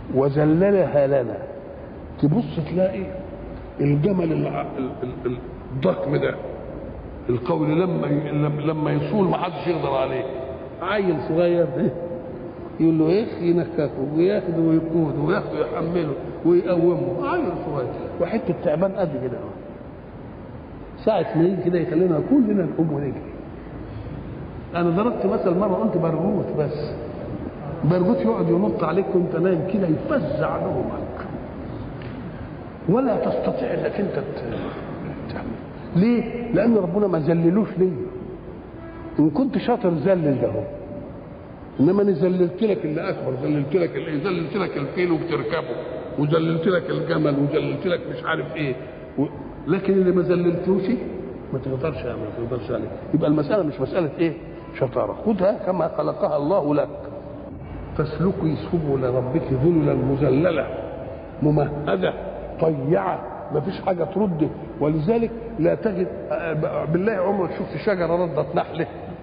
وذللها لنا تبص تلاقي الجمل الع- ال- ال- الضخم ده القول لما ي- لما- لما يصول ما حدش يقدر عليه عيل صغير ده يقول له ايه ينككه وياخده ويقوده وياخده يحمله ويقومه عيل صغير وحته تعبان قد كده اهو. ساعة ما يجي كده يخلينا كلنا نقوم ونجري انا ضربت مثل مره قلت برغوث بس برغوث يقعد ينط عليك وانت نايم كده يفزع نومك ولا تستطيع انك انت ت- تعمل ليه؟ لان ربنا ما ذللوش ليه ان كنت شاطر ذلل ده انما انا ذللت لك اللي اكبر ذللت لك اللي ذللت لك الفيل وبتركبه وذللت لك الجمل وذللت لك مش عارف ايه و... لكن اللي ما ذللتوش ما تقدرش ما تقدرش عليه يبقى المساله مش مساله ايه شطاره خذها كما خلقها الله لك فاسلكي سبل ربك ذللا مذلله ممهده طيعه ما فيش حاجه ترد ولذلك لا تجد بالله عمرك شفت شجره ردت نحله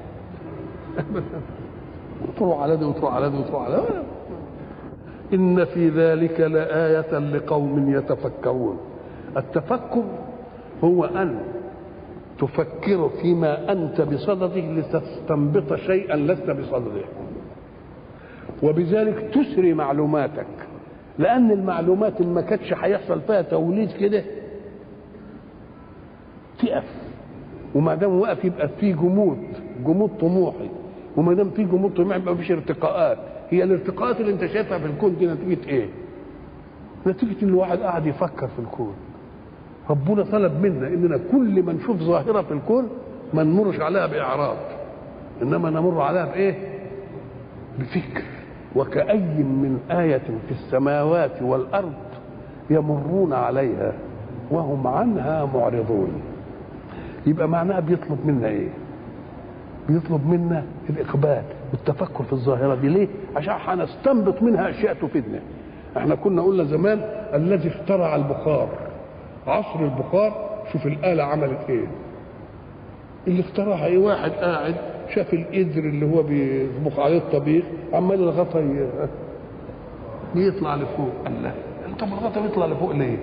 تروح على ده وتروح على ده وتروح على ده إن في ذلك لآية لقوم يتفكرون التفكر هو أن تفكر فيما أنت بصدده لتستنبط شيئا لست بصدده وبذلك تسري معلوماتك لأن المعلومات ما كانتش هيحصل فيها توليد كده تقف وما دام وقف يبقى في جمود جمود طموحي وما دام في جمود طموحي يبقى مفيش ارتقاءات هي الارتقاءات اللي انت شايفها في الكون دي نتيجه ايه؟ نتيجه ان الواحد قاعد يفكر في الكون ربنا طلب منا اننا كل ما نشوف ظاهره في الكون ما نمرش عليها باعراض انما نمر عليها بايه؟ بفكر وكأي من آية في السماوات والأرض يمرون عليها وهم عنها معرضون يبقى معناها بيطلب منا ايه بيطلب منا الاقبال والتفكر في الظاهره دي ليه عشان هنستنبط منها اشياء تفيدنا احنا كنا قلنا زمان الذي اخترع البخار عصر البخار شوف الاله عملت ايه اللي اخترعها ايه واحد قاعد شاف القدر اللي هو بيطبخ عليه الطبيخ عمال الغطا ي- يطلع لفوق قال لا طب الغطا بيطلع لفوق ليه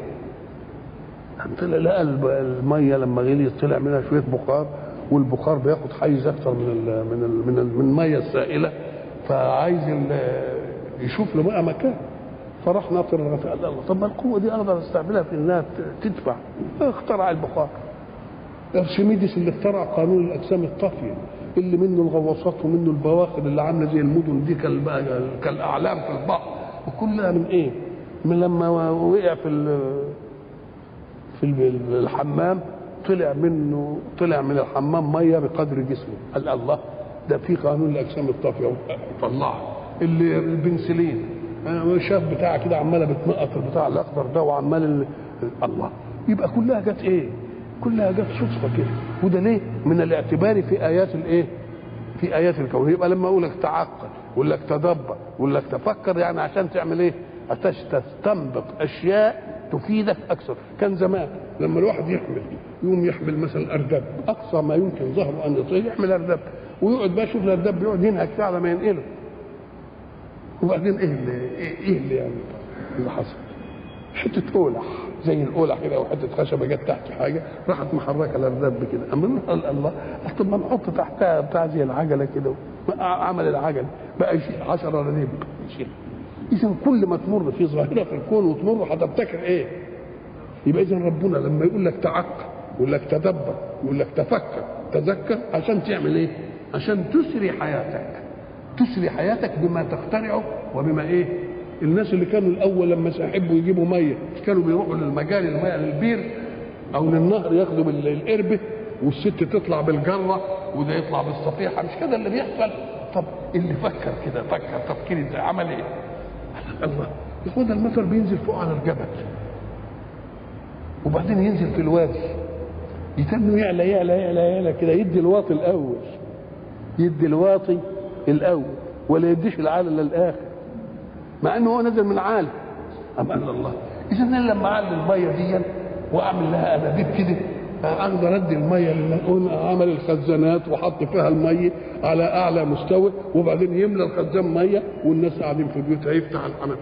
طلع لقى الب- الميه لما غليت طلع منها شويه بخار والبخار بياخد حيز اكتر من ال من ال من, ال من الميه السائله فعايز ال- يشوف له بقى مكان فراح ناطر الغطاء قال الله طب ما القوه دي اقدر استعملها في انها ت- تدفع اخترع البخار ارشميدس اللي اخترع قانون الاجسام الطافيه اللي منه الغواصات ومنه البواخر اللي عامله زي المدن دي كالب- كالاعلام في البحر وكلها من ايه؟ من لما وقع في ال- في ال- الحمام طلع منه طلع من الحمام ميه بقدر جسمه قال الله ده في قانون الاجسام الطافيه طلعها اللي البنسلين أنا شاف بتاع كده عماله بتنقط البتاع الاخضر ده وعمال ال- الله يبقى كلها جت ايه؟ كلها جت صدفه كده وده ليه؟ من الاعتبار في ايات الايه؟ في ايات الكون يبقى لما اقول لك تعقل اقول لك تدبر اقول لك تفكر يعني عشان تعمل ايه؟ عشان تستنبط اشياء تفيدك اكثر كان زمان لما الواحد يحمل يقوم يحمل مثلا اردب اقصى ما يمكن ظهره ان يطير يحمل اردب ويقعد بقى يشوف الاردب بيقعد ينهك فيه على ما ينقله وبعدين ايه اللي ايه, إيه اللي يعني اللي حصل؟ حته اولح زي الاولح كده وحته خشبه جت تحت حاجه راحت محركه الاردب كده اما قال الله طب ما نحط تحتها بتاع زي العجله كده عمل العجله بقى يشيل 10 رديب يشيل اذا كل ما تمر في ظاهره في الكون وتمر هتبتكر ايه؟ يبقى اذا ربنا لما يقول لك تعقل يقول لك تدبر يقول لك تفكر تذكر عشان تعمل ايه؟ عشان تسري حياتك تسري حياتك بما تخترعه وبما ايه؟ الناس اللي كانوا الاول لما يحبوا يجيبوا ميه كانوا بيروحوا للمجاري الميه للبير او للنهر ياخدوا بالقربه والست تطلع بالجره وده يطلع بالصفيحه مش كده اللي بيحصل طب اللي فكر كده فكر تفكير ازاي عمل ايه؟ الله ياخد المطر بينزل فوق على الجبل وبعدين ينزل في الوادي يتنه يعلى يعلى يعلى يعلى كده يدي الواطي الاول يدي الواطي الاول ولا يديش العالي للاخر مع انه هو نزل من عالي أم قال الله اذا انا لما اعلي الميه دي واعمل لها انابيب كده اقدر ادي الميه اللي قلنا عمل الخزانات وحط فيها الميه على اعلى مستوى وبعدين يملى الخزان ميه والناس قاعدين في بيوتها يفتح الحنفيه